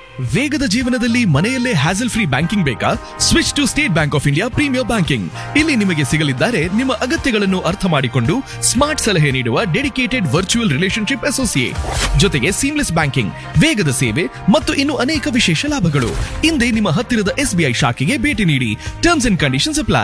ವೇಗದ ಜೀವನದಲ್ಲಿ ಮನೆಯಲ್ಲೇ ಹ್ಯಾಸಲ್ ಫ್ರೀ ಬ್ಯಾಂಕಿಂಗ್ ಬೇಕಾ switch to State Bank of India premier banking ಇಲ್ಲಿ ನಿಮಗೆ ಸಿಗಲಿದ್ದಾರೆ ನಿಮ್ಮ ಅಗತ್ಯಗಳನ್ನು ಅರ್ಥ ಮಾಡಿಕೊಂಡು ಸ್ಮಾರ್ಟ್ ಸಲಹೆ ನೀಡುವ ಡೆಡಿಕೇಟೆಡ್ ವರ್ಚುವಲ್ ರಿಲೇಶನ್ಶಿಪ್ ಅಸೋಸಿಯೇಟ್ ಜೊತೆಗೆ ಸೀಮ್ಲೆಸ್ ಬ್ಯಾಂಕಿಂಗ್ ವೇಗದ ಸೇವೆ ಮತ್ತು ಇನ್ನು ಅನೇಕ ವಿಶೇಷ ಲಾಭಗಳು ಹಿಂದೆ ನಿಮ್ಮ ಹತ್ತಿರದ ಎಸ್ಬಿಐ ಶಾಖೆಗೆ ಭೇಟಿ ನೀಡಿ terms and conditions apply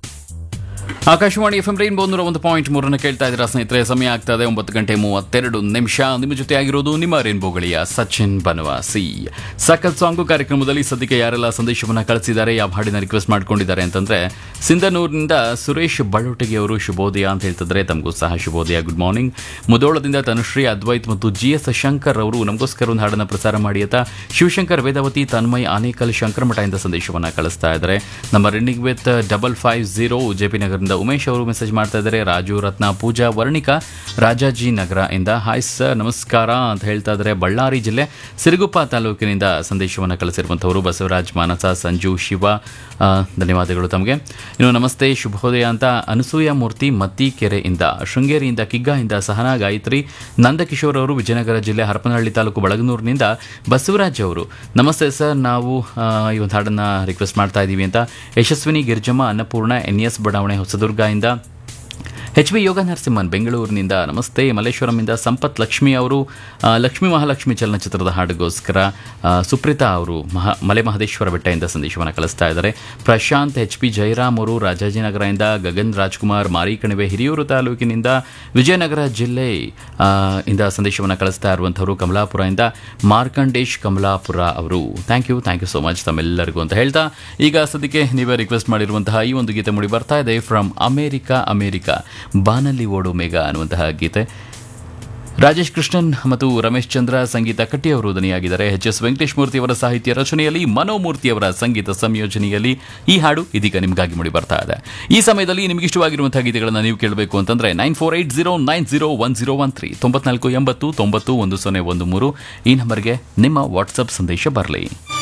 Akashvani F M rainbow ನೂರ ಒಂದು ಪಾಯಿಂಟ್ ಮೂರನ್ನು ಕೇಳ್ತಾ ಇದ್ದೀರಾ ಸ್ನೇಹಿತರೆ ಸಮಯ ಆಗ್ತಾ ಇದೆ ಒಂಬತ್ತು ಗಂಟೆ ಮೂವತ್ತೆರಡು ನಿಮಿಷ ನಿಮ್ಮ ಜೊತೆ ಆಗಿರೋದು ನಿಮ್ಮ ರೇನ್ಬೋ ಗಳಿಯ ಸಚಿನ್ ಬನವಾಸಿ ಸಖತ್ ಸಾಂಗು ಕಾರ್ಯಕ್ರಮದಲ್ಲಿ ಸದ್ಯಕ್ಕೆ ಯಾರೆಲ್ಲ ಸಂದೇಶವನ್ನು ಕಳಿಸಿದ್ದಾರೆ ಯಾವ ಹಾಡಿನ ರಿಕ್ವೆಸ್ಟ್ ಮಾಡ್ಕೊಂಡಿದ್ದಾರೆ ಅಂತಂದ್ರೆ ಸಿಂಧನೂರಿನಿಂದ ಸುರೇಶ್ ಬಳ್ಳೊಟ್ಟಿಗೆ ಅವರು ಶುಭೋದಯ ಅಂತ ಹೇಳ್ತಿದ್ರೆ ತಮಗೂ ಸಹ ಶುಭೋದಯ ಗುಡ್ ಮಾರ್ನಿಂಗ್ ಮುದೋಳದಿಂದ ತನುಶ್ರೀ ಅದ್ವೈತ್ ಮತ್ತು ಜಿ ಎಸ್ ಶಂಕರ್ ಅವರು ನಮಗೋಸ್ಕರ ಒಂದು ಹಾಡನ್ನು ಪ್ರಸಾರ ಮಾಡಿ ಅಂತ ಶಿವಶಂಕರ್ ವೇದಾವತಿ ತನ್ಮಯ್ ಆನೇಕಲ್ ಶಂಕರಮಠದಿಂದ ಸಂದೇಶವನ್ನು ಕಳಿಸ್ತಾ ಇದ್ದಾರೆ ನಮ್ಮ running with double five zero J P ನಗರದಿಂದ ಉಮೇಶ್ ಅವರು ಮೆಸೇಜ್ ಮಾಡ್ತಾ ಇದ್ದಾರೆ ರಾಜು ರತ್ನ ಪೂಜಾ ವರ್ಣಿಕಾ ರಾಜಾಜಿ ನಗರ ಇಂದ ಹಾಯ್ ಸರ್ ನಮಸ್ಕಾರ ಅಂತ ಹೇಳ್ತಾ ಇದ್ದಾರೆ ಬಳ್ಳಾರಿ ಜಿಲ್ಲೆ ಸಿರುಗುಪ್ಪ ತಾಲೂಕಿನಿಂದ ಸಂದೇಶವನ್ನು ಕಳಿಸಿರುವಂಥವರು ಬಸವರಾಜ್ ಮಾನಸ ಸಂಜು ಶಿವ ಆ, ಧನ್ಯವಾದಗಳು ತಮಗೆ ಇನ್ನು ನಮಸ್ತೆ ಶುಭೋದಯ ಅಂತ ಅನಸೂಯ ಮೂರ್ತಿ ಮತ್ತಿಕೆರೆಯಿಂದ ಶೃಂಗೇರಿಯಿಂದ ಕಿಗ್ಗಾಯಿಂದ ಸಹನಾ ಗಾಯತ್ರಿ ನಂದಕಿಶೋರ್ ಅವರು ವಿಜಯನಗರ ಜಿಲ್ಲೆ ಹರಪನಹಳ್ಳಿ ತಾಲೂಕು ಬಳಗನೂರಿನಿಂದ ಬಸವರಾಜ್ ಅವರು ನಮಸ್ತೆ ಸರ್ ನಾವು ಆ, ಈ ಒಂದು ಹಾಡನ್ನು ರಿಕ್ವೆಸ್ಟ್ ಮಾಡ್ತಾ ಇದ್ದೀವಿ ಅಂತ ಯಶಸ್ವಿನಿ ಗಿರ್ಜಮ್ಮ ಅನ್ನಪೂರ್ಣ ಎನ್ ಎಸ್ ಬಡಾವಣೆ ಹೊಸದುರ್ಗದಿಂದ ಎಚ್ ಬಿ ಯೋಗ ನರಸಿಂಹನ್ ಬೆಂಗಳೂರಿನಿಂದ ನಮಸ್ತೆ ಮಲ್ಲೇಶ್ವರಂನಿಂದ ಸಂಪತ್ ಲಕ್ಷ್ಮಿ ಅವರು ಆ, ಲಕ್ಷ್ಮೀ ಮಹಾಲಕ್ಷ್ಮಿ ಚಲನಚಿತ್ರದ ಹಾಡಿಗೋಸ್ಕರ ಆ, ಸುಪ್ರೀತಾ ಅವರು ಮಹಾ ಮಲೆ ಮಹದೇಶ್ವರ ಬೆಟ್ಟದಿಂದ ಸಂದೇಶವನ್ನು ಕಳಿಸ್ತಾ ಇದ್ದಾರೆ ಪ್ರಶಾಂತ್ ಎಚ್ ಪಿ ಜಯರಾಮ್ ಅವರು ರಾಜಾಜಿನಗರದಿಂದ ಗಗನ್ ರಾಜ್ಕುಮಾರ್ ಮಾರಿಕಣಿವೆ ಹಿರಿಯೂರು ತಾಲೂಕಿನಿಂದ ವಿಜಯನಗರ ಜಿಲ್ಲೆ ಆ, ಇಂದ ಸಂದೇಶವನ್ನು ಕಳಿಸ್ತಾ ಇರುವಂಥವರು ಕಮಲಾಪುರದಿಂದ ಮಾರ್ಕಂಡೇಶ್ ಕಮಲಾಪುರ ಅವರು thank you thank you so much ತಮ್ಮೆಲ್ಲರಿಗೂ ಅಂತ ಹೇಳ್ತಾ ಈಗ ಸದ್ಯಕ್ಕೆ ನೀವೇ ರಿಕ್ವೆಸ್ಟ್ ಮಾಡಿರುವಂತಹ ಈ ಒಂದು ಗೀತೆ ಮೂಡಿ ಬರ್ತಾ ಇದೆ ಫ್ರಮ್ ಅಮೇರಿಕಾ ಅಮೇರಿಕಾ ಬಾನಲ್ಲಿ ಓಡೋ ಮೇಘ ಅನ್ನುವಂತಹ ಗೀತೆ ರಾಜೇಶ್ ಕೃಷ್ಣನ್ ಮತ್ತು ರಮೇಶ್ ಚಂದ್ರ ಸಂಗೀತ ಕಟ್ಟಿ ಅವರು ಧ್ವನಿಯಾಗಿದ್ದಾರೆ ಎಚ್ ಎಸ್ ವೆಂಕಟೇಶ್ ಮೂರ್ತಿ ಅವರ ಸಾಹಿತ್ಯ ರಚನೆಯಲ್ಲಿ ಮನೋಮೂರ್ತಿ ಅವರ ಸಂಗೀತ ಸಂಯೋಜನೆಯಲ್ಲಿ ಈ ಹಾಡು ಇದೀಗ ನಿಮಗಾಗಿ ಮೂಡಿ ಬರ್ತಾ ಇದೆ ಈ ಸಮಯದಲ್ಲಿ ನಿಮಗೆ ಇಷ್ಟವಾಗಿರುವಂತಹ ಗೀತೆಗಳನ್ನು ನೀವು ಕೇಳಬೇಕು ಅಂತಂದ್ರೆ nine four eight zero nine zero one zero one three ತೊಂಬತ್ನಾಲ್ಕು ಎಂಬತ್ತು ತೊಂಬತ್ತು ಒಂದು ಸೊನ್ನೆ ಒಂದು ಮೂರು ಈ ನಂಬರ್ಗೆ ನಿಮ್ಮ ವಾಟ್ಸಪ್ ಸಂದೇಶ ಬರಲಿ